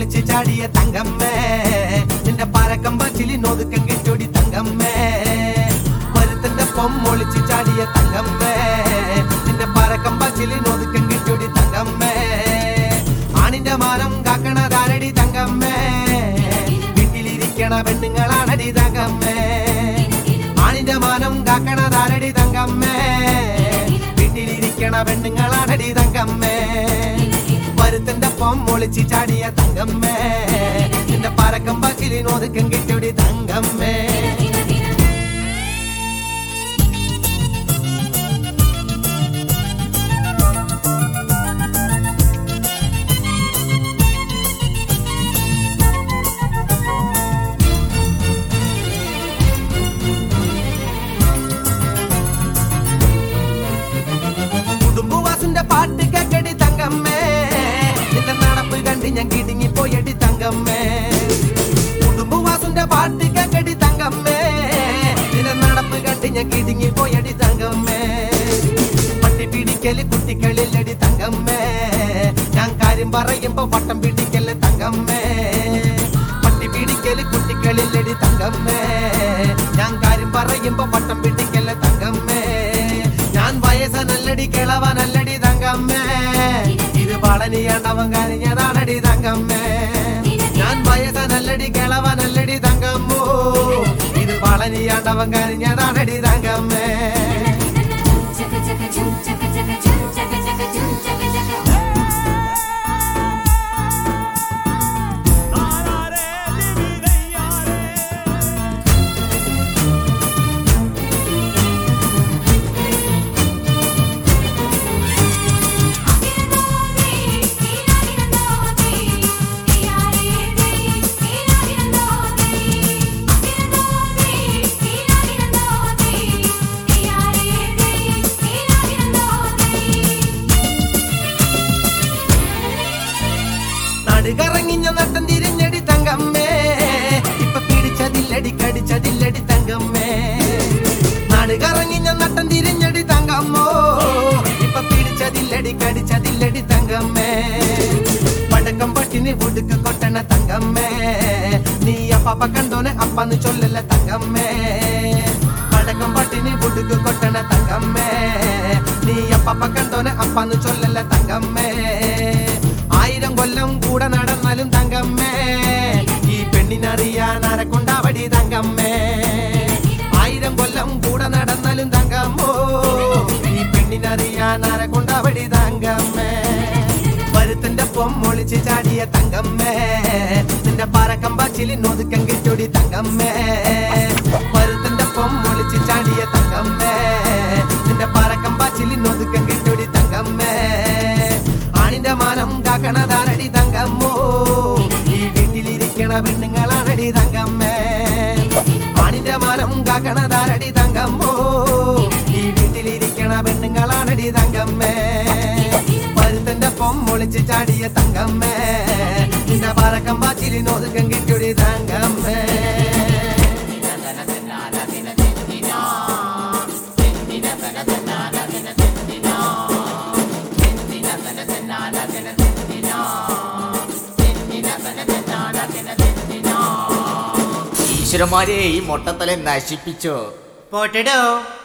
ഒളിച്ച് ചാടിയ തങ്കമ്മേ നിന്റെ പരക്കം പച്ചിലി നൊതുക്കം കിട്ടൊടി തങ്കമ്മേ പരുത്തന്റെ പൊമ്മൊളിച്ച് ചാടിയ തങ്കമ്മേ നിന്റെ പരക്കം പച്ചിലി നൊതുക്കം കിട്ടൊടി തങ്കമ്മേ ആണിന്റെ മാനം കാക്കണതാരടി തങ്കമ്മേ വീട്ടിലിരിക്കണ പെണ്ണുങ്ങളാണടി തങ്കമ്മേ ആണിന്റെ മാനം കാക്കണതാരടി തങ്കമ്മേ വീട്ടിലിരിക്കണ പെണ്ണുങ്ങളാണടി തങ്കമ്മേ പരുത്തന്റെ പൊം ഒളിച്ച് ചാടിയ തങ്കമ്മേ നിന്റെ പരക്കം പച്ചിലിനൊതുക്കം കിട്ടിയൊടി തങ്കമ്മേ കുടുംബവാസിന്റെ പാട്ട് കേക്കടി തങ്കമ്മേ നിന്റെ നടപ്പ് കണ്ട് ഞാൻ കിടുങ്ങി പോയടി തങ്കമ്മേ കുടുംബവാസിന്റെ പാട്ട് കേക്കടി തങ്കമ്മേ നിന്റെ നടപ്പ് കണ്ട് ഞാൻ കിടുങ്ങി പോയടി തങ്കമ്മേ പട്ടി പിടിക്കല് കുട്ടികളില്ലടി തങ്കമ്മേ ഞാൻ കാര്യം പറയുമ്പോ വട്ടം പിടിക്കല് തങ്കമ്മേ പട്ടി പിടിക്കല് കുട്ടികളില്ലടി തങ്കമ്മേ ഞാൻ കാര്യം പറയുമ്പോ വട്ടം പിടിക്കല് തങ്കമ്മേ ഞാൻ വയസ്സനല്ലടി കിളവനല്ലടി തങ്കമ്മേ ഇത് പളനിയാണ്ടവൻ കനിഞ്ഞതാണടി തങ്കമ്മേ ഞാൻ വയസ്സനല്ലടി കിളവനല്ലടി തങ്കമ്മോ ഇത് പളനിയാണ്ടവൻ കനിഞ്ഞതാണടി തങ്കമ്മേ Chaka chaka chum chaka chaka chum chaka chaka chum chaka chaka. നടുകറങ്ങിഞ്ഞ നട്ടം തിരിഞ്ഞടി തങ്കമ്മേ ഇപ്പൊ പിടിച്ചതില്ലടി കടിച്ചതില്ലടി തങ്കമ്മേ നടുകറങ്ങിഞ്ഞ നട്ടം തിരിഞ്ഞടി തങ്കമ്മോ ഇപ്പൊ പിടിച്ചതില്ലടി കടിച്ചതില്ലടി തങ്കമ്മേ പടക്കം പട്ടിന് ഒടുക്ക് കൊട്ടണ തങ്കമ്മേ നീ അപ്പാപ്പ കണ്ടോനെ അപ്പാന്ന് ചൊല്ലല്ല തങ്കമ്മേ പടക്കം പട്ടിന് ഒടുക്ക് കൊട്ടണ തങ്കമ്മേ നീ അപ്പാപ്പ കണ്ടോനെ അപ്പാന്ന് ചൊല്ലല്ല തങ്കമ്മേ ആയിരം കൊല്ലം കൂടെ നടന്നാലും തങ്കമ്മേ ഈ പെണ്ണിനറിയാൻ ആരെക്കൊണ്ടാവടി തങ്കമ്മേ ആയിരം കൊല്ലം കൂടെ നടന്നാലും തങ്കമ്മോ ഈ പെണ്ണിനറിയാൻ ആരെക്കൊണ്ടാവടി തങ്കമ്മേ പരുത്തന്റെ പൊമ്മൊളിച്ച് ചാടിയ തങ്കമ്മേ നിന്റെ പറക്കം പച്ചിലി നൊതുക്കം കിട്ടൊടി തങ്കമ്മേ പരുത്തന്റെ പൊമ്മൊളിച്ച് ചാടിയ തങ്കമ്മേ നിന്റെ പറക്കം പച്ചിലി നൊതുക്കം കിട്ടൊടി തങ്കമ്മേ ആണിന്റെ മാനം കാക്കണതാരടി തങ്കമ്മോ ഈ വീട്ടിലിരിക്കണ പെണ്ണുങ്ങളാണടി തങ്കമ്മേ ആണിന്റെ മാനം കാക്കണതാരടി തങ്കമ്മോ ഈ വീട്ടിലിരിക്കണ പെണ്ണുങ്ങളാണടി തങ്കമ്മേ പരുത്തന്റെ പൊമ്മൊളിച്ച് ചാടിയ തങ്കമ്മേ നിന്റെ പറക്കം പാച്ചിലി നോതുക്കം കിട്ടിയൊടി തങ്കമ്മേ ഈശ്വരന്മാരെ ഈ മൊട്ടത്തലെ നശിപ്പിച്ചോ പോട്ടടോ